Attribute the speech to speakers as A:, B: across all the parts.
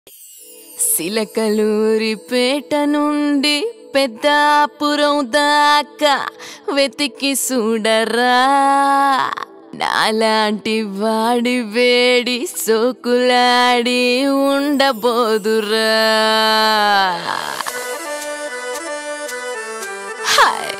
A: సిలకలూరిపేట నుండి పెద్దాపురం దాకా వెతికి చూడరా నాలాంటి వాడి వేడి సోకులాడి ఉండబోదురా హాయ్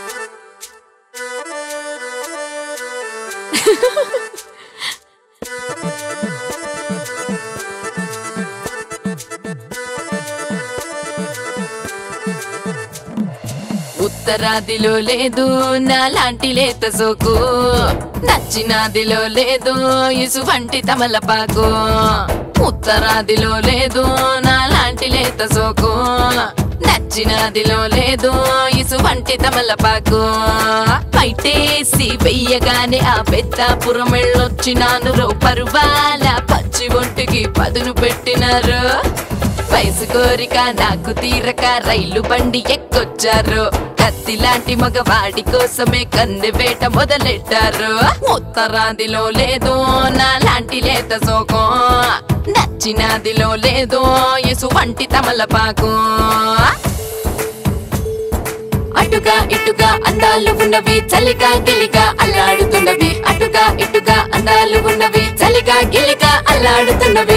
A: ఉత్తరాదిలో లేదు నాలాంటి లేత సోకు దక్షిణాదిలో లేదు ఇసువంటి తమలపాకు ఉత్తరాదిలో లేదు నాలాంటి లేత సోకు దక్షిణాదిలో లేదు ఇసువంటి తమలపాకు పైటేసి వెయ్యగానే ఆ పెద్దాపురం వెళ్ళొచ్చినాను రో పరువాల పచ్చి ఒంటికి పదును పెట్టినారు వయసు కోరిక నాకు తీరక రైలు బండి ఎక్కొచ్చారు కత్తి లాంటి మగవాడి కోసమే కన్నె వేట మొదలెట్టారు ఉత్తరాదిలో లేదు నా లాంటి లేత సోకం దక్షిణాదిలో లేదు ఇసు వంటి తమలపాకు అటుగా ఇటుగా అందాలు ఉన్నవి చలిగా గిలిగా అల్లాడుతున్నవి అటుగా ఇటుగా అందాలు ఉన్నవి చలిగా గిలిగా అల్లాడుతున్నవి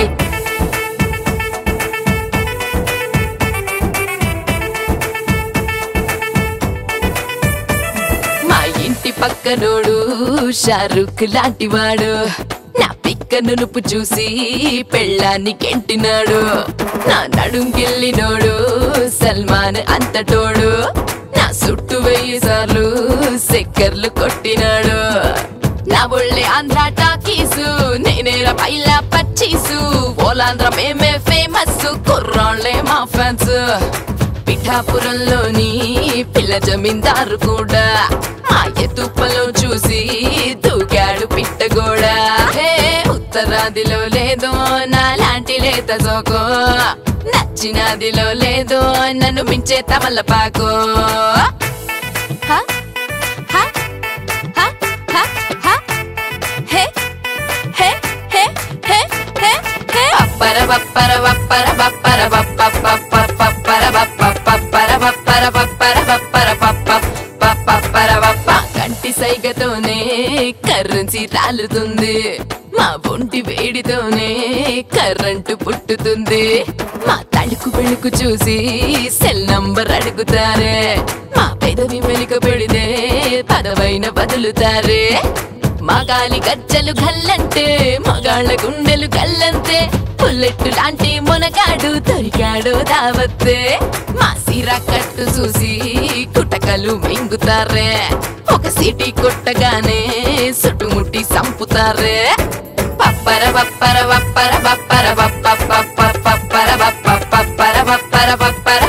A: మా ఇంటి పక్కనోడు షారుఖ్ లాంటి వాడు నా పిక్క నునుపు చూసి పెళ్ళాన్ని కెంటినాడు నా నడుం గిల్లినోడు సల్మాన్ అంతటోడు నా చుట్టూ వెయ్యి సార్లు సెక్కర్లు కొట్టినాడు నా ఒళ్ళే ఆంధ్ర టాకీసు నేనేరా పైలా పచ్చీసు ఓలాంధ్ర మేమే ఫేమస్ కుర్రాళ్ళే మా ఫ్యాన్స్ పిఠాపురంలోని పిల్ల జమీందారు కూడా మా ఎత్తుప్పలో చూసి దూకాడు పిట్టగోడా హే ఉత్తరాదిలో లేదో నాలాంటి లేత సోకో నచ్చినదిలో లేదో నన్ను మించే తమలపాకు హ? హ? హ? హ? హ? హే హే హే హే హే హే పప్పర పప్పర పప్పర పప్పర పప్ప పప్ప పప్పర పప్ప పప్పర పప్పర పప్పర పప్పర పప్ప పప్ప పర పప్ప కంటి సైగతోనే కర్రెన్సీ రాలుతుంది మా ఒంటి వేడితోనే కర్రంటు పుట్టుతుంది మా తడుకు వెళుకు చూసి సెల్ నంబర్ అడుగుతారే మా పెదవి మెలిక పెడితే పదవైన బదులుతారే మగాలి గజ్జలు గల్లంటే మగాళ్ళ గుండెలు గల్లంతే పుల్లెట్టు లాంటి మునగాడు దొరికాడు దావత్తే మా సిరా కట్టు చూసి కుటకలు మింగుతారే ఒక సిటీ కొట్టగానే సుట్టుముట్టి సంపుతారే పప్పర పప్పర పప్పర పప్పర పప్ప పప్ప పప్పర పప్ప పప్పర పప్పర పప్పర